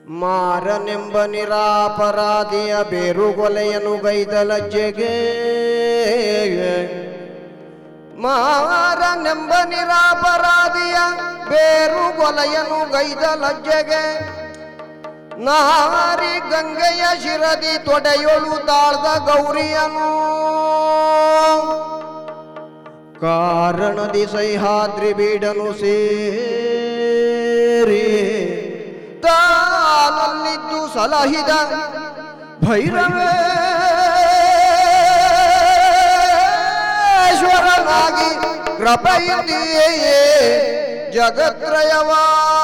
ಮಾರನೆಂಬ ನಿರಾಪರಾಧಿಯ ಬೇರುಗೊಲೆಯನ್ನು ಗೈದ ಲಜ್ಜೆಗೆ ಮಾರನೆಂಬ ನಿರಾಪರಾಧಿಯ ಬೇರುಗೊಲೆಯನ್ನು ಗೈದ ಲಜ್ಜೆಗೆ ನಾರಿ ಗಂಗೆಯ ಶಿರದಿ ತೊಡೆಯೊಳು ತಾಳ್ದ ಗೌರಿಯನು ಕಾರಣದಿ ಸಹ್ಯಾದ್ರಿ ಬೀಡನು ಸೇರಿ ತಾನಲ್ಲಿದ್ದು ಸಲಹಿದ ಭೈರವೇಶ್ವರನಾಗಿ ಕೃಪೆಯಿಂದಿಯೇ ಜಗತ್ರಯವಾ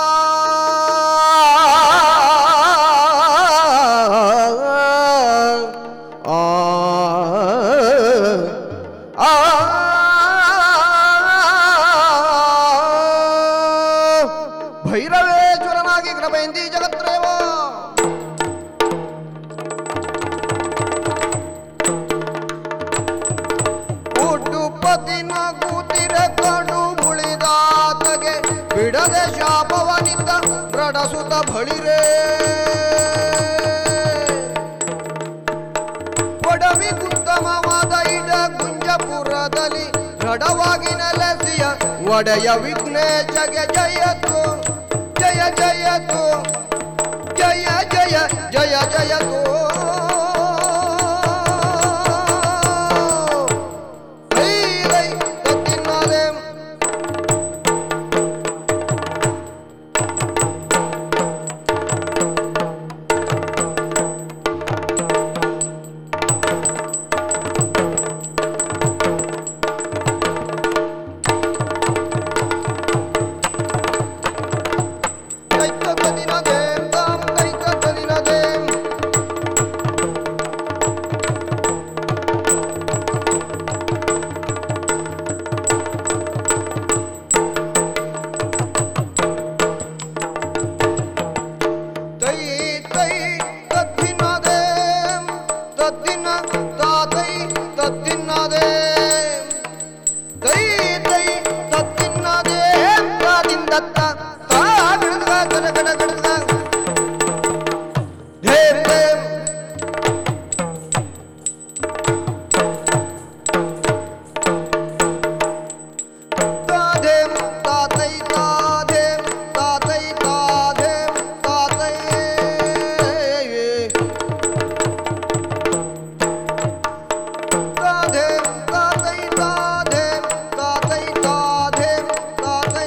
ಆ ಆ ಭೈರವೇಶ್ವರನಾಗಿ ಕೃಪೆಯಿಂದಿ ಜಗತ್ರಯವ ಉಡುಪತಿ ನಗುತ್ತಿರ ಕಡು ಮುಳಿದಾತಗೆ ಬಿಡದೆ ಶಾಪವನಿಂದ ರಡಸುತ್ತ ಬಳಿರೇ ಕೊಡವಿ ಉತ್ತಮವಾದ ಇಡ ಗುಂಜಪುರದಲ್ಲಿ ದೃಢವಾಗಿ ನೆಲೆಸಿಯ ಒಡೆಯ ವಿಘ್ನೇಶಗೆ ಜಯತು ಜಯ ಜಯತು ಜಯ ಜಯ ಜಯ ಜಯತು ರೈ ರೈ ತತ್ತಿನಾದೆ ಕೈತದಿನದೇಂ ತಾಂ ಕೈತದಿನದೇಂ ತೈ ತೈ ತದ್ದಿನದೇಂ ತದ್ದಿನ ತಾತೈ ತದ್ದಿನದೇಂ ತೈ ತೈ ತದ್ದಿನದೇಂ ತಾದಿಂದತ್ತ ತಾ ಗಿಡದ ಗಡ ಗಡ ಗಡದ ಧೇಂ ಧೇಂ ತಾಧೇಂ ತಾತೈ ತಾಧೇಂ ತಾತೈ ತಾಧೇಂ ತಾತೈ ತಾಧೇಂ ತಾತೈ ತಾಧೇಂ ತಾತೈ ತಾಧೇಂ ತಾತೈ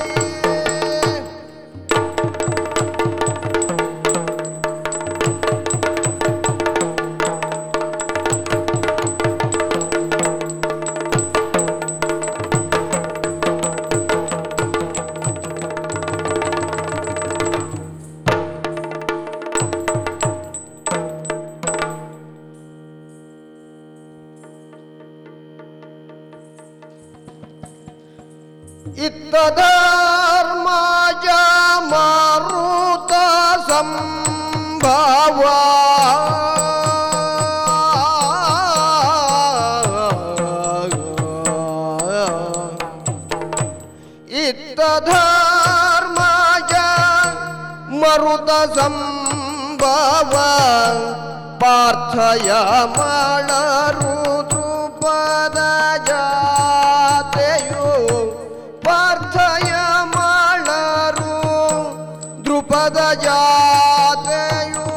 ಇತ್ತಧರ್ಮಾಜ ಮಾರುತ ಸಂಭವ ಇತ್ತಧರ್ಮಾಜ ಮರುತ ಸಂಭವ ಪಾರ್ಥಯ ಮಾಡರು ದ್ರುಪದ ಜಾತೆಯು ಪಾರ್ಥಯ ಮಾಡರು ದ್ರುಪದ ಜಾತೆಯು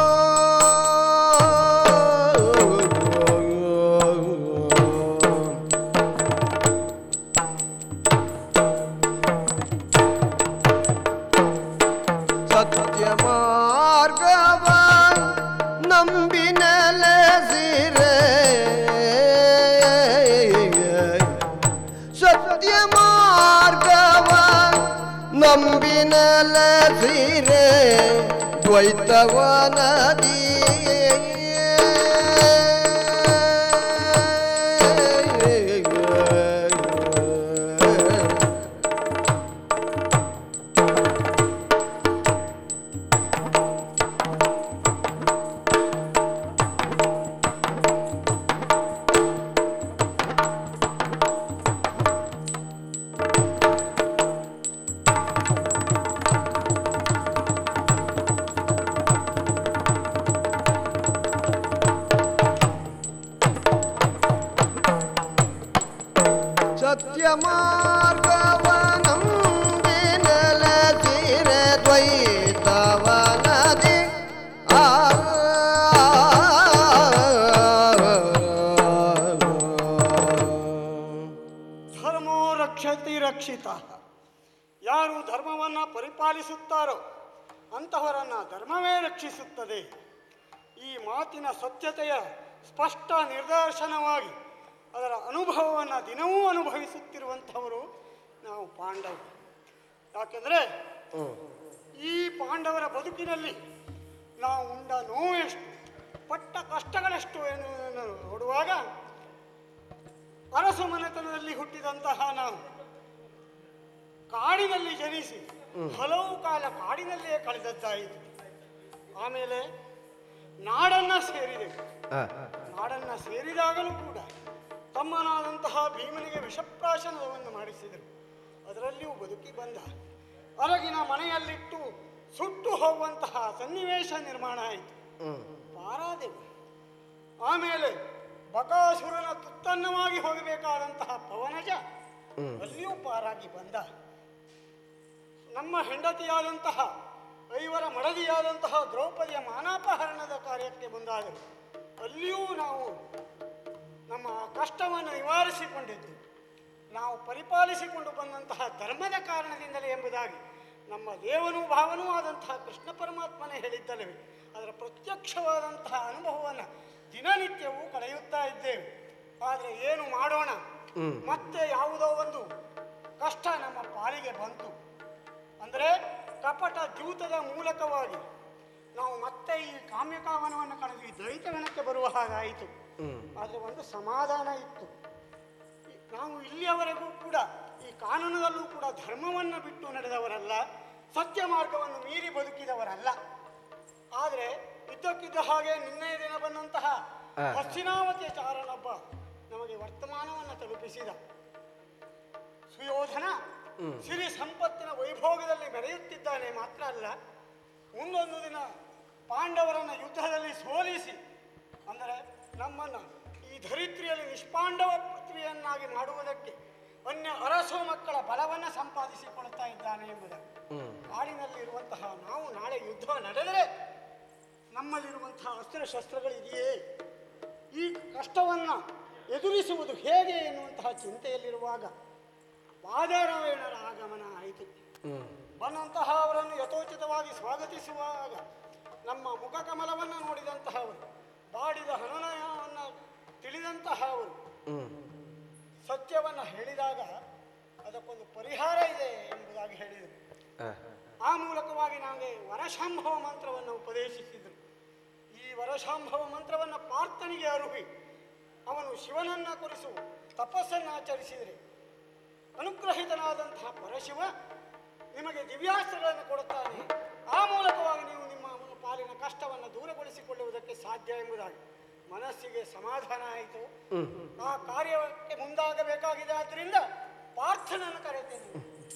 ಸತ್ಯ ಮಾರ್ಗವ ನಂಬಿ ನೆಲೆಸಿರೆ ಸತ್ಯ ಮಾರ್ಗವ ನಂಬಿ ನೆಲೆಸಿರೆ ದ್ವೈತವನದಿ ಮಾರ್ಗವ ನಂಬಿ ನೆಲೆಸಿರೆ ದ್ವೈತವನದಿ ಆ ಧರ್ಮೋ ರಕ್ಷತಿ ರಕ್ಷಿತ ಯಾರು ಧರ್ಮವನ್ನು ಪರಿಪಾಲಿಸುತ್ತಾರೋ ಅಂತಹವರನ್ನ ಧರ್ಮವೇ ರಕ್ಷಿಸುತ್ತದೆ ಈ ಮಾತಿನ ಸತ್ಯತೆಯ ಸ್ಪಷ್ಟ ನಿದರ್ಶನವಾಗಿ ಅದರ ಅನುಭವವನ್ನು ದಿನವೂ ಅನುಭವಿಸುತ್ತಿರುವಂಥವರು ನಾವು ಪಾಂಡವರು ಯಾಕೆಂದರೆ ಈ ಪಾಂಡವರ ಬದುಕಿನಲ್ಲಿ ನಾವು ಉಂಡ ನೋವು ಎಷ್ಟು ಪಟ್ಟ ಕಷ್ಟಗಳೆಷ್ಟು ಎನ್ನುವುದನ್ನು ನೋಡುವಾಗ ಅರಸು ಮನೆತನದಲ್ಲಿ ಹುಟ್ಟಿದಂತಹ ನಾವು ಕಾಡಿನಲ್ಲಿ ಜನಿಸಿ ಹಲವು ಕಾಲ ಕಾಡಿನಲ್ಲಿಯೇ ಕಳೆದದ್ದಾಯಿತು ಆಮೇಲೆ ನಾಡನ್ನ ಸೇರಿದೆವು ನಾಡನ್ನ ಸೇರಿದಾಗಲೂ ಕೂಡ ತಮ್ಮನಾದಂತಹ ಭೀಮನಿಗೆ ವಿಷಪ್ರಾಶನವನ್ನು ಮಾಡಿಸಿದರು ಅದರಲ್ಲಿಯೂ ಬದುಕಿ ಬಂದ ಹೊರಗಿನ ಮನೆಯಲ್ಲಿಟ್ಟು ಸುಟ್ಟು ಹೋಗುವಂತಹ ಸನ್ನಿವೇಶ ನಿರ್ಮಾಣ ಆಯಿತು ಪಾರಾದೆವು ಆಮೇಲೆ ಬಕಾಸುರನ ತುತ್ತನ್ನವಾಗಿ ಹೋಗಬೇಕಾದಂತಹ ಪವನಜ ಅಲ್ಲಿಯೂ ಪಾರಾಗಿ ಬಂದ ನಮ್ಮ ಹೆಂಡತಿಯಾದಂತಹ ಐವರ ಮಡದಿಯಾದಂತಹ ದ್ರೌಪದಿಯ ಮಾನಾಪಹರಣದ ಕಾರ್ಯಕ್ಕೆ ಮುಂದಾದರು ಅಲ್ಲಿಯೂ ನಾವು ನಮ್ಮ ಕಷ್ಟವನ್ನು ನಿವಾರಿಸಿಕೊಂಡಿದ್ದು ನಾವು ಪರಿಪಾಲಿಸಿಕೊಂಡು ಬಂದಂತಹ ಧರ್ಮದ ಕಾರಣದಿಂದಲೇ ಎಂಬುದಾಗಿ ನಮ್ಮ ದೇವನೂ ಭಾವನೂ ಆದಂತಹ ಕೃಷ್ಣ ಪರಮಾತ್ಮನೇ ಹೇಳಿದ್ದಲ್ಲವೇ ಅದರ ಪ್ರತ್ಯಕ್ಷವಾದಂತಹ ಅನುಭವವನ್ನು ದಿನನಿತ್ಯವೂ ಕಳೆಯುತ್ತಾ ಇದ್ದೇವೆ ಆದರೆ ಏನು ಮಾಡೋಣ ಮತ್ತೆ ಯಾವುದೋ ಒಂದು ಕಷ್ಟ ನಮ್ಮ ಪಾಲಿಗೆ ಬಂತು ಅಂದರೆ ಕಪಟ ದ್ಯೂತದ ಮೂಲಕವಾಗಿ ನಾವು ಮತ್ತೆ ಈ ಕಾಮ್ಯಕಾವನವನ್ನು ಕಳೆದು ಈ ದೈತಗಣಕ್ಕೆ ಬರುವ ಹಾಗಾಯಿತು ಆದರೆ ಒಂದು ಸಮಾಧಾನ ಇತ್ತು ಈ- ನಾವು ಇಲ್ಲಿಯವರೆಗೂ ಕೂಡ ಈ ಕಾನೂನದಲ್ಲೂ ಕೂಡ ಧರ್ಮವನ್ನು ಬಿಟ್ಟು ನಡೆದವರಲ್ಲ ಸತ್ಯ ಮಾರ್ಗವನ್ನು ಮೀರಿ ಬದುಕಿದವರಲ್ಲ ಆದರೆ ಇದ್ದಕ್ಕಿದ್ದ ಹಾಗೆ ನಿನ್ನೆಯ ದಿನ ಬಂದಂತಹ ಹಸ್ತಿನಾವತಿಯ ಚಾರಣೊಬ್ಬ ನಮಗೆ ವರ್ತಮಾನವನ್ನು ತಲುಪಿಸಿದ ಸುಯೋಧನ ಸಿರಿ ಸಂಪತ್ತಿನ ವೈಭೋಗದಲ್ಲಿ ಮೆರೆಯುತ್ತಿದ್ದಾನೆ ಮಾತ್ರ ಅಲ್ಲ ಮುಂದೊಂದು ದಿನ ಪಾಂಡವರನ್ನ ಯುದ್ಧದಲ್ಲಿ ಸೋಲಿಸಿ ಅಂದರೆ ನಮ್ಮನ್ನು ಈ ಧರಿತ್ರಿಯಲ್ಲಿ ನಿಷ್ಪಾಂಡವ ಪೃಥ್ವಿಯನ್ನಾಗಿ ಮಾಡುವುದಕ್ಕೆ ಅನ್ಯ ಅರಸು ಮಕ್ಕಳ ಬಲವನ್ನು ಸಂಪಾದಿಸಿಕೊಳ್ಳುತ್ತಾ ಇದ್ದಾನೆ ಎಂಬುದಾಗಿ ಕಾಡಿನಲ್ಲಿರುವಂತಹ ನಾವು ನಾಳೆ ಯುದ್ಧ ನಡೆದರೆ ನಮ್ಮಲ್ಲಿರುವಂತಹ ಅಸ್ತ್ರಶಸ್ತ್ರಗಳಿದೆಯೇ ಈ ಕಷ್ಟವನ್ನು ಎದುರಿಸುವುದು ಹೇಗೆ ಎನ್ನುವಂತಹ ಚಿಂತೆಯಲ್ಲಿರುವಾಗ ವಾದರಾಯಣರ ಆಗಮನ ಆಯಿತು ಬಂದಂತಹ ಅವರನ್ನು ಯಥೋಚಿತವಾಗಿ ಸ್ವಾಗತಿಸುವಾಗ ನಮ್ಮ ಮುಖಕಮಲವನ್ನು ನೋಡಿದಂತಹವರು ಬಾಡಿದ ಹನುನಯವನ್ನು ತಿಳಿದಂತಹ ಅವರು ಸತ್ಯವನ್ನು ಹೇಳಿದಾಗ ಅದಕ್ಕೊಂದು ಪರಿಹಾರ ಇದೆ ಎಂಬುದಾಗಿ ಹೇಳಿದರು ಆ ಮೂಲಕವಾಗಿ ನನಗೆ ವರಶಂಭವ ಮಂತ್ರವನ್ನು ಉಪದೇಶಿಸಿದರು ಈ ವರಶಂಭವ ಮಂತ್ರವನ್ನು ಪಾರ್ಥನಿಗೆ ಅರುಹಿ ಅವನು ಶಿವನನ್ನ ಕುರಿಸು ತಪಸ್ಸನ್ನು ಆಚರಿಸಿದರೆ ಅನುಗ್ರಹಿತನಾದಂತಹ ಪರಶಿವ ನಿಮಗೆ ದಿವ್ಯಾಸ್ತ್ರಗಳನ್ನು ಕೊಡುತ್ತಾನೆ ಆ ಮೂಲಕವಾಗಿ ನೀವು ನಿಮ್ಮ ಪಾಲಿನ ಕಷ್ಟವನ್ನು ದೂರಗೊಳಿಸಿಕೊಳ್ಳುವುದಕ್ಕೆ ಸಾಧ್ಯ ಎಂಬುದಾಗಿ ಮನಸ್ಸಿಗೆ ಸಮಾಧಾನ ಆಯಿತು ಆ ಕಾರ್ಯಕ್ಕೆ ಮುಂದಾಗಬೇಕಾಗಿದೆ ಆದ್ದರಿಂದ ಪಾರ್ಥನನ್ನು ಕರೆತೇನೆ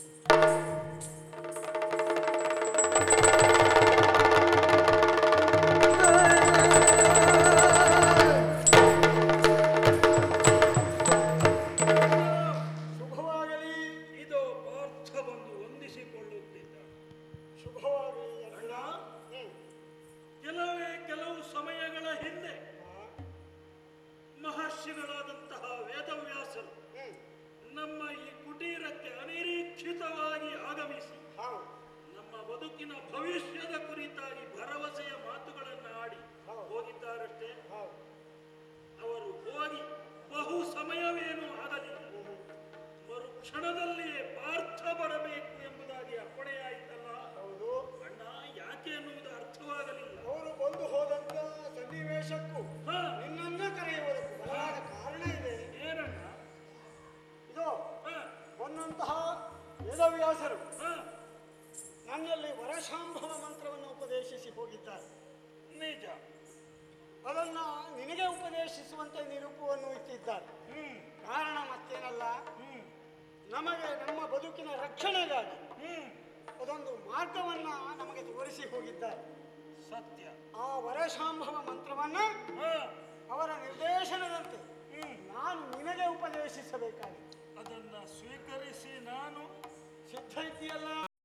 ಶುಭವಾಗಲಿ ಇದು ಪಾರ್ಥ ಬಂದು ವಂದಿಸಿಕೊಳ್ಳುತ್ತಿದ್ದ ಶುಭವಾಗಲಿ ಅಣ್ಣ ಹ್ಮ್. ಕೆಲವೇ ಕೆಲವು ಸಮಯಗಳ ಹಿಂದೆ ಮಹರ್ಷಿಗಳಾದಂತಹ ವೇದವ್ಯಾಸರು ಹ್ಮ್. ನಮ್ಮ ಈ ಕುಟೀರಕ್ಕೆ ಅನಿರೀಕ್ಷಿತವಾಗಿ ಆಗಮಿಸಿ ಹೌದು ನಮ್ಮ ಬದುಕಿನ ಭವಿಷ್ಯದ ಕುರಿತಾಗಿ ಭರವಸೆಯ ಮಾತುಗಳನ್ನು ಆಡಿ ಹೌದು. ಹೋಗಿದ್ದಾರಷ್ಟೇ ಹೌದು ಅವರು ಹೋಗಿ ಬಹು ಸಮಯವೇನೂ ಆಗಲಿಲ್ಲ ಮರು ಕ್ಷಣದಲ್ಲಿಯೇ ಪಾರ್ಥ ಬರಬೇಕು ಎಂಬುದಾಗಿ ಅಪ್ಪಣೆಯಾಯಿತಲ್ಲ ಹೌದು ಅಣ್ಣ ಯಾಕೆ ಎನ್ನುವುದು ಅರ್ಥವಾಗಲಿಲ್ಲ ಅವರು ಬಂದು ಹೋದಂತ ಸನ್ನಿವೇಶಕ್ಕೂ ಹ, ನಿನ್ನನ್ನ ಕರೆಯುವುದಕ್ಕೂ ಬಲವಾದ ಕಾರಣ ಇದೆ ಏನಣ್ಣ ಇದು ಹ, ಬಂದಂತಹ ವೇದವ್ಯಾಸರು ಹ, ನನ್ನಲ್ಲಿ ವರಶಾಂಭವ ಮಂತ್ರವನ್ನು ಉಪದೇಶಿಸಿ ಹೋಗಿದ್ದಾರೆ ನಿಜ ಅದನ್ನ ನಿನಗೆ ಉಪದೇಶಿಸುವಂತೆ ನಿರೂಪವನ್ನು ಇಟ್ಟಿದ್ದಾರೆ ಹ್ಮ್ ಕಾರಣ ಮತ್ತೇನಲ್ಲ ಹ್ಮ್ ನಮಗೆ ನಮ್ಮ ಬದುಕಿನ ರಕ್ಷಣೆಗಾಗಿ ಹ್ಮ್ ಅದೊಂದು ಮಾರ್ಗವನ್ನ ನಮಗೆ ತೋರಿಸಿ ಹೋಗಿದ್ದಾರೆ ಸತ್ಯ ಆ ವರಶಾಂಭವ ಮಂತ್ರವನ್ನ ಹ, ಅವರ ನಿರ್ದೇಶನ